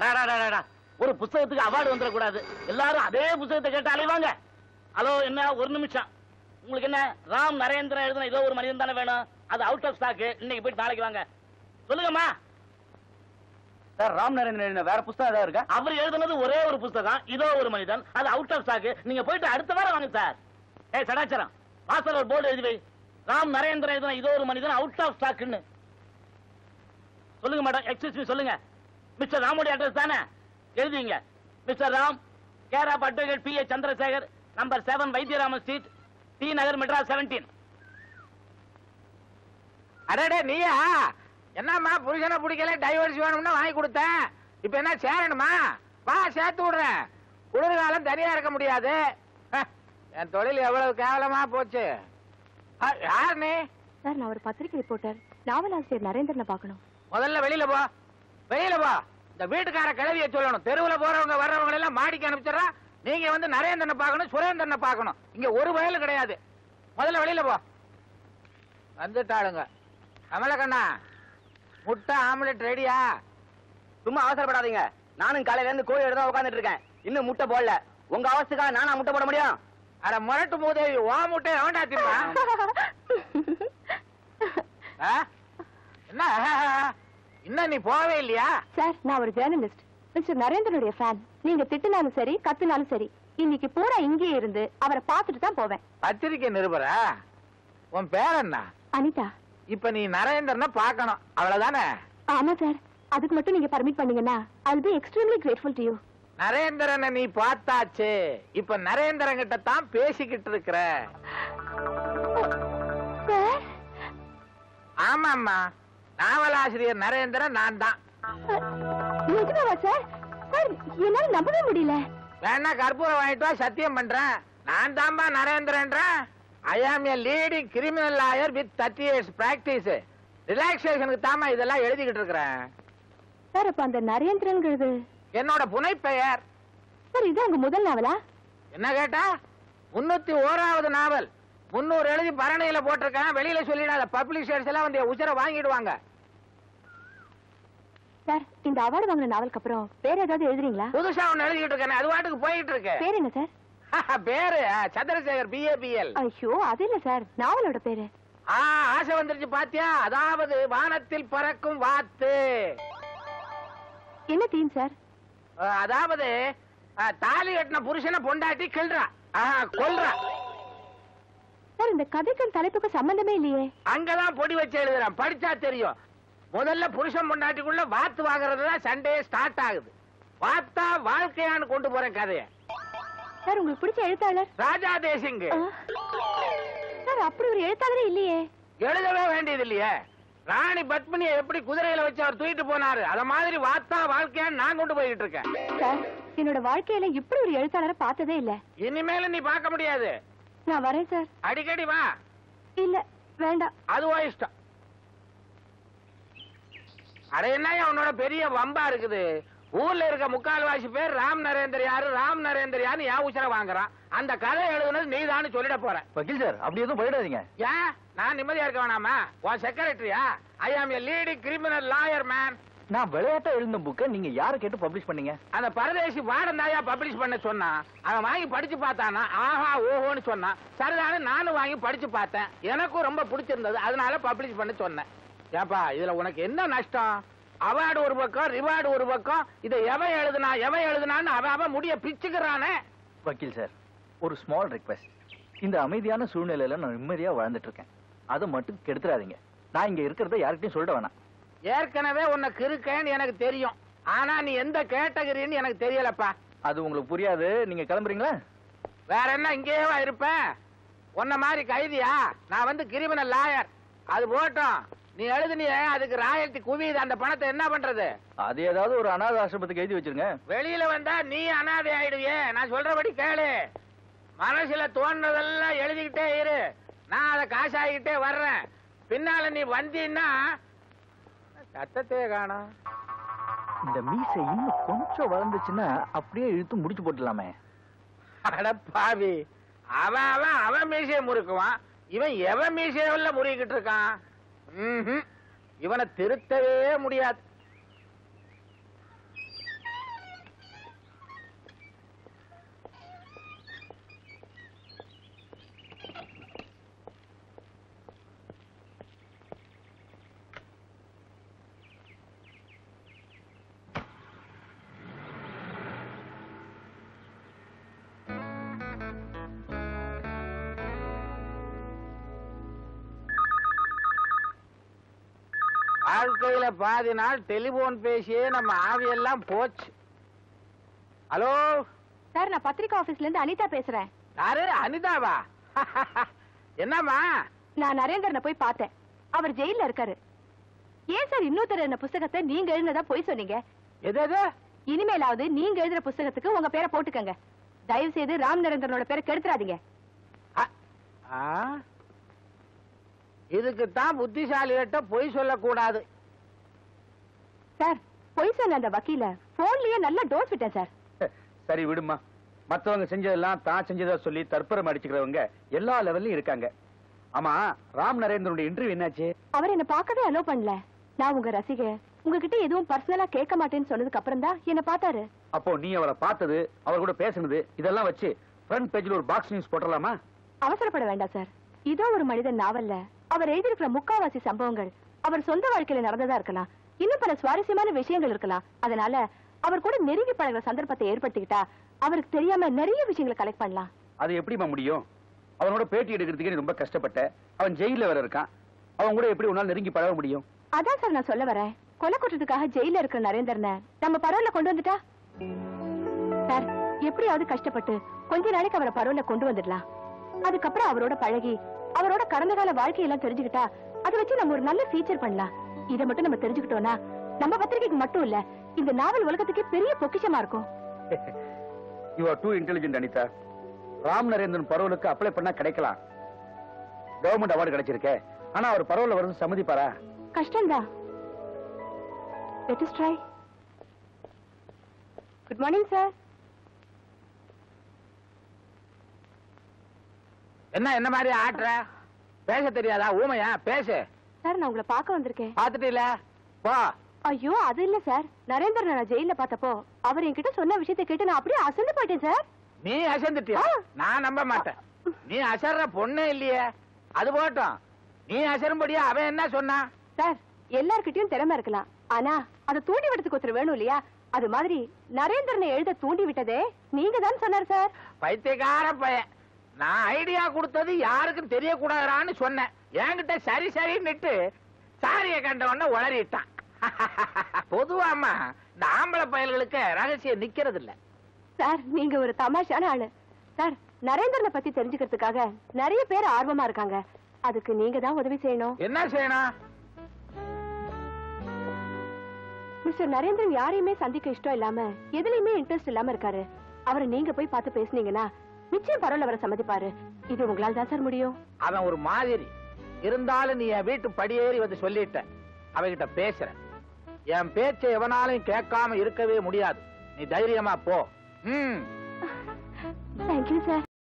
அடாடாடாடா ஒரு புஸ்தகத்துக்கு அவார்டு வந்துடக்கூடாது எல்லாரும் அதே புஸ்தகத்தை கேட்டு அலைவாங்க ஹலோ என்ன ஒரு நிமிஷம் உங்களுக்கு என்ன ராம் நரேந்திரன் எழுதின ஏதோ ஒரு மனிதன் தானே வேணும் அது அவுட் ஆஃப் ஸ்டாக் இன்னைக்கு போயிட்டு நாளைக்கு வாங்க சொல்லுங்கம்மா சார் ராம் நரேந்திரன் எழுதின வேற புஸ்தகம் ஏதாவது இருக்கா அவர் எழுதுனது ஒரே ஒரு புஸ்தகம் இதோ ஒரு மனிதன் அது அவுட் ஆஃப் ஸ்டாக் நீங்க போயிட்டு அடுத்த வாரம் வாங்க சார் ஏய் சடாச்சரம் வாசல் ஒரு போர்டு எழுதி வை ராம் நரேந்திரன் எழுதின இதோ ஒரு மனிதன் அவுட் ஆஃப் ஸ்டாக்னு சொல்லுங்க மேடம் எக்ஸ்கியூஸ் மீ சொல்லுங்க மிஸ்டர் ராமுடைய அட்ரஸ் தானே எழுதிங்க mister Ram care of advocate P A Chandrasekhar number seven Vaidyaraman street T Nagar Madras seventeen அடடே நீயா என்னம்மா புருஷனை பிடிக்கல டைவர்ஸ் வேணும்னு வாங்கி கொடுத்தேன் இப்ப என்ன சேரணுமா வா சேர்த்து விடுறேன் குளிர்காலம் தனியா இருக்க முடியாது ஹ, என் தொழில் எவ்வளவு கேவலமா போச்சு அ, யார் நீ சார் நான் ஒரு பத்திரிகை ரிப்போர்ட்டர் நாவல் ஆசிரியர் நரேந்திரனை பார்க்கணும் முதல்ல வெளியில போ வெளியில போ இந்த வீட்டுக்கார கிளவிய சொல்லணும் தெருவுல போறவங்க வர்றவங்க எல்லாம் மாடிக்கு அனுப்பிச்சிடறா நீங்க வந்து நரேந்திரனை பார்க்கணும் சுரேந்திரனை பார்க்கணும் இங்க ஒரு வயல் கிடையாது முதல்ல வெளியில போ வந்துட்டாளுங்க கமலக்கண்ணா முட்டை ஆம்லெட் ரெடியா சும்மா அவசரப்படாதீங்க நானும் காலையில இருந்து கோழி எடுத்து உட்காந்துட்டு இருக்கேன் இன்னும் முட்டை போடல உங்க அவஸ்துக்காக நானா முட்டை போட முடியும் அட முரட்டு மூதேவி ஓ முட்டை எவன்டா திம்பா ஆ? என்ன இன்னும் நீ போவே இல்லையா சார் நான் ஒரு ஜேர்னலிஸ்ட் மிஸ்டர் நரேந்திரனுடைய ஃபேன் நீங்க திட்டுனாலும் சரி கத்துனாலும் சரி இன்னைக்கு பூரா இங்கேயே இருந்து அவரை பார்த்துட்டு தான் போவேன் பத்திரிக்கை நிருபரா உன் பேர் என்ன அனிதா இப்ப நீ நரேந்திரனை பார்க்கணும் அவ்வளவுதானே ஆமா சார் அதுக்கு மட்டும் நீங்க பர்மிட் பண்ணீங்கன்னா I'll be extremely grateful to you நரேந்திரனை நீ பார்த்தாச்சு இப்ப நரேந்திரன் கிட்ட தான் பேசிக்கிட்டு இருக்கிற சார் ஆமாம்மா நாவலாசிரியர் நரேந்திரன் நான் தான் நிஜமாவா சார் சார் என்னால நம்பவே முடியல வேணா கற்பூரம் வாங்கிட்டு வா சத்தியம் பண்றேன் நான் தான்பா நரேந்திரன்றேன் I am a leading criminal lawyer with thirty years practice ரிலாக்ஸேஷனுக்கு தாமா இதெல்லாம் எழுதிக்கிட்டு இருக்கிறேன் சார் அப்ப அந்த நரேந்திரன்ங்கிறது என்னோட புனைப்பெயர் சார் இது உங்க முதல் நாவலா என்ன கேட்டா முன்னூத்தி ஓராவது நாவல் முன்னூறு எழுதி பரணையில போட்டிருக்கேன் வெளியில சொல்லிடாத பப்ளிஷர்ஸ் எல்லாம் வந்து என் உச்சரை வாங்கிடுவாங்க சார் இந்த அவார்டு வாங்கின நாவலுக்கு அப்புறம் வேற ஏதாவது எழுதுறீங்களா புதுசா ஒண்ணு எழுதிக்கிட்டு இருக்கேன் அது வாட்டுக்கு போயிட்டு இருக்கு பேர் என்ன சார் பேரு ஆ, சந்திரசேகர் பிஏபிஎல் ஐயோ அது இல்ல சார் நாவலோட பேரு ஆ ஆசை வந்துருச்சு பாத்தியா அதாவது வானத்தில் பறக்கும் வாத்து என்ன தீம் சார் ஆ, அதாவது ஆ, தாலி கட்டின புருஷனை பொண்டாட்டி கிள்றா ஆ, கொல்றா சார் இந்த கதைக்கும் தலைப்புக்கும் சம்பந்தமே இல்லையே அங்கதான் பொடி வச்சு எழுதுறான் படிச்சா தெரியும் முதல்ல புருஷன் பொண்டாட்டிக்குள்ள வாத்து வாங்குறது தான் சண்டே ஸ்டார்ட் ஆகுது வாத்தா வாழ்க்கையான்னு கொண்டு போறேன் கதைய சார் உங்களுக்கு பிடிச்ச எழுத்தாளர் ராஜா தேசிங் ஆ. சார் அப்படி ஒரு எழுத்தாளரே இல்லையே எழுதவே வேண்டியது இல்லையே ராணி பத்மினியை எப்படி குதிரையில வச்சு அவர் தூக்கிட்டு போனாரு அத மாதிரி வாத்தா வாழ்க்கையான்னு நான் கொண்டு போயிட்டு இருக்கேன் சார் என்னோட வாழ்க்கையில இப்படி ஒரு எழுத்தாளரை பார்த்ததே இல்ல இனிமேல நீ பார்க்க முடியாது நான் வரேன் சார் அடிக்கடி வா இல்ல வேண்டாம் அதுவா இஷ்டம் அட என்னய்யா உன்னோட பெரிய வம்பா இருக்குது ஊர்ல இருக்க முக்கால்வாசி பேர் ராம் நரேந்திர யாரு ராம் நரேந்திர யாரு என் உச்சர வாங்குறான் அந்த கதை எழுதுனது நீதான்னு சொல்லிட போற வக்கீல் சார் அப்படி எதுவும் போயிடாதீங்க ஏன் நான் நிம்மதியா இருக்க வேணாமா உன் செக்ரட்டரியா I am a leading criminal lawyer man நான் விளையாட்டா எழுந்த புக்கை நீங்க யாரை கேட்டு பப்ளிஷ் பண்ணீங்க அந்த பரதேசி வாடந்தாயா பப்ளிஷ் பண்ண சொன்னான் அவன் வாங்கி படிச்சு பார்த்தானா ஆஹா ஓஹோன்னு சொன்னான் சரிதானே நானும் வாங்கி படிச்சு பார்த்தேன் எனக்கும் ரொம்ப பிடிச்சிருந்தது அதனால பப்ளிஷ் பண்ண சொன்னேன் ஏப்பா இதுல உனக்கு என்ன நஷ்டம் அவார்டு ஒரு பக்கம் ரிவார்டு ஒரு பக்கம் இதை எவன் எழுதுனா எவன் எழுதுனான்னு அவன் அவன் முடிய பிச்சுக்கிறானே வக்கீல் சார் ஒரு ஸ்மால் ரிக்வெஸ்ட் இந்த அமைதியான சூழ்நிலையில நான் நிம்மதியா வாழ்ந்துட்டு இருக்கேன் அதை மட்டும் கெடுத்துறாதீங்க நான் இங்க இருக்கிறத யார்கிட்டயும் சொல்லிட வேணாம் ஏற்கனவே உனக்கு இருக்கேன்னு எனக்கு தெரியும் ஆனா நீ எந்த கேட்டகரின்னு எனக்கு தெரியலப்பா அது உங்களுக்கு புரியாது நீங்க கிளம்புறீங்களா வேற என்ன இங்கேயேவா இருப்பேன் உன்ன மாதிரி கைதியா நான் வந்து கிரிமினல் லாயர் அது போட்டோம் நீ எழுதுனியே அதுக்கு ராயல்டி குவியுது அந்த பணத்தை என்ன பண்றது அது ஏதாவது ஒரு அனாத ஆசிரமத்துக்கு எழுதி வச்சிருங்க வெளியில வந்தா நீ அனாதை ஆயிடுவியே நான் சொல்றபடி கேளு மனசுல தோன்றதெல்லாம் எழுதிக்கிட்டே இரு நான் அதை காசாகிக்கிட்டே வர்றேன் பின்னால நீ வந்தீன்னா சத்தத்தையே காணோம் இந்த மீசை இன்னும் கொஞ்சம் வளர்ந்துச்சுன்னா அப்படியே இழுத்து முடிச்சு போட்டுடலாமே அட பாவி அவன் அவன் அவன் மீசையை முறுக்குவான் இவன் எவன் மீசையில முறுக்கிட்டு இருக்கான் ம்ஹும். இவனை திருத்தவே முடியாது வாழ்க்கையில பாதி நாள் டெலிபோன் பேசியே நம்ம ஆவியெல்லாம் போச்சு ஹலோ சார் நான் பத்திரிக்கை ஆபீஸ்ல இருந்து அனிதா பேசுறேன் யாரு அனிதாவா என்னம்மா நான் நரேந்திரனை போய் பார்த்தேன் அவர் ஜெயில்ல இருக்காரு ஏன் சார் இன்னொருத்தர் என்ன புஸ்தகத்தை நீங்க எழுதினதா போய் சொன்னீங்க எது எது இனிமேலாவது நீங்க எழுதுற புஸ்தகத்துக்கு உங்க பேரை போட்டுக்கங்க தயவு செய்து ராம் நரேந்திரனோட பேரை கெடுத்துறாதீங்க அ- ஆ? இதுக்குத்தான் புத்திசாலிகிட்ட பொய் சொல்லக்கூடாது சார் பொய் சொன்ன அந்த வக்கீல போன்லயே நல்லா டோஸ் விட்டேன் சார் சரி விடுமா மத்தவங்க செஞ்சதெல்லாம் தான் செஞ்சதா சொல்லி தற்பரம் அடிச்சுக்கிறவங்க எல்லா லெவல்லயும் இருக்காங்க ஆமா ராம் நரேந்திரனுடைய இன்டர்வியூ என்னாச்சு அவர் என்ன பார்க்கவே அலோ பண்ணல நான் உங்க ரசிக உங்ககிட்ட எதுவும் பர்சனலா கேட்க மாட்டேன்னு சொன்னதுக்கு அப்புறம் தான் என்ன பார்த்தாரு அப்போ நீ அவரை பார்த்தது அவர் கூட பேசுனது இதெல்லாம் வச்சு ஃப்ரண்ட் பேஜ்ல ஒரு பாக்ஸ் நியூஸ் போட்டலாமா அவசரப்பட வேண்டாம் சார் இதோ ஒரு மனிதன் நாவல்ல அவர் எழுதியிருக்கிற முக்காவாசி சம்பவங்கள் அவர் சொந்த வாழ்க்கையில நடந்ததா இருக்கலாம் இன்னும் பல சுவாரஸ்யமான விஷயங்கள் இருக்கலாம் அதனால அவர் கூட நெருங்கி பழகுற சந்தர்ப்பத்தை ஏற்படுத்திக்கிட்டா அவருக்கு தெரியாம நிறைய விஷயங்களை கலெக்ட் பண்ணலாம் அது எப்படிம்மா முடியும் அவனோட பேட்டி எடுக்கிறதுக்கே நீ ரொம்ப கஷ்டப்பட்ட அவன் ஜெயில வேற இருக்கான் அவன் கூட எப்படி உன்னால நெருங்கி பழக முடியும் அதான் சார் நான் சொல்ல வரேன் கொலை குற்றத்துக்காக ஜெயில இருக்கிற நரேந்திரனை நம்ம பரோல்ல கொண்டு வந்துட்டா சார் எப்படியாவது கஷ்டப்பட்டு கொஞ்ச நாளைக்கு அவரை பரோல்ல கொண்டு வந்துடலாம் அதுக்கப்புறம் அவரோட பழகி அவரோட கடந்த கால வாழ்க்கையெல்லாம் தெரிஞ்சுக்கிட்டா அதை வச்சு நம்ம ஒரு நல்ல ஃபீச்சர் பண்ணலாம் இதை மட்டும் நம்ம தெரிஞ்சுக்கிட்டோம்னா நம்ம பத்திரிகைக்கு மட்டும் இல்ல இந்த நாவல் உலகத்துக்கே பெரிய பொக்கிஷமா இருக்கும் you are too intelligent Anitha Ram Narendran பரோலுக்கு அப்ளை பண்ணா கிடைக்கலாம் கவர்மெண்ட் அவார்டு கிடைச்சிருக்கே ஆனா அவர் பரோல்ல வரது சம்மதிப்பாரா கஷ்டம்தான் let us try good morning sir என்ன என்ன மாதிரி ஆட்டுற பேச தெரியாதா ஊமையா பேசு சார் நான் உங்களை பார்க்க வந்திருக்கேன் பாத்துட்டீல போ ஐயோ அது இல்ல சார் நரேந்திரன் நான் ஜெயில பார்த்தப்போ அவர் என்கிட்ட சொன்ன விஷயத்தை கேட்டு நான் அப்படியே அசந்து போயிட்டேன் சார் நீ அசந்துட்டியா ஆ. நான் நம்ப மாட்டேன் நீ அசர்ற பொண்ணே இல்லையே அது போட்டும் நீ அசரும்படியா அவன் என்ன சொன்னான் சார் எல்லார்கிட்டயும் திறமை இருக்கலாம் ஆனா அதை தூண்டி விடுறதுக்கு ஒருத்தர் வேணும் இல்லையா அது மாதிரி நரேந்திரனை எழுத தூண்டி விட்டதே நீங்க தான் சொன்னார் சார் பைத்தியக்கார பையன் நான் ஐடியா கொடுத்தது யாருக்கும் தெரியக்கூடாதான்னு சொன்னேன் என்கிட்ட சரி சரின்னுட்டு சாரிய கண்ட உடனே உளறிட்டான் பொதுவாமா இந்த ஆம்பளை பயல்களுக்கு ரகசியம் நிக்கிறது இல்ல சார் நீங்க ஒரு தமாஷான ஆளு சார் நரேந்திரனை பத்தி தெரிஞ்சுக்கிறதுக்காக நிறைய பேர் ஆர்வமா இருக்காங்க அதுக்கு நீங்க தான் உதவி செய்யணும் என்ன செய்யணும் மிஸ்டர் நரேந்திரன் யாரையுமே சந்திக்க இஷ்டம் இல்லாம எதுலயுமே இன்ட்ரெஸ்ட் இல்லாம இருக்காரு அவரை நீங்க போய் பார்த்து பேசுனீங்கன்னா நிச்சயம் பரவாயில்ல அவரை சம்மதிப்பாரு இது உங்களால தான் சார் முடியும் அவன் ஒரு மாதிரி இருந்தாலும் நீ என் வீட்டு படியேறி வந்து சொல்லிட்ட அவகிட்ட பேசுற என் பேச்சை எவனாலையும் கேட்காம இருக்கவே முடியாது நீ தைரியமா போ ம் தேங்க்யூ சார்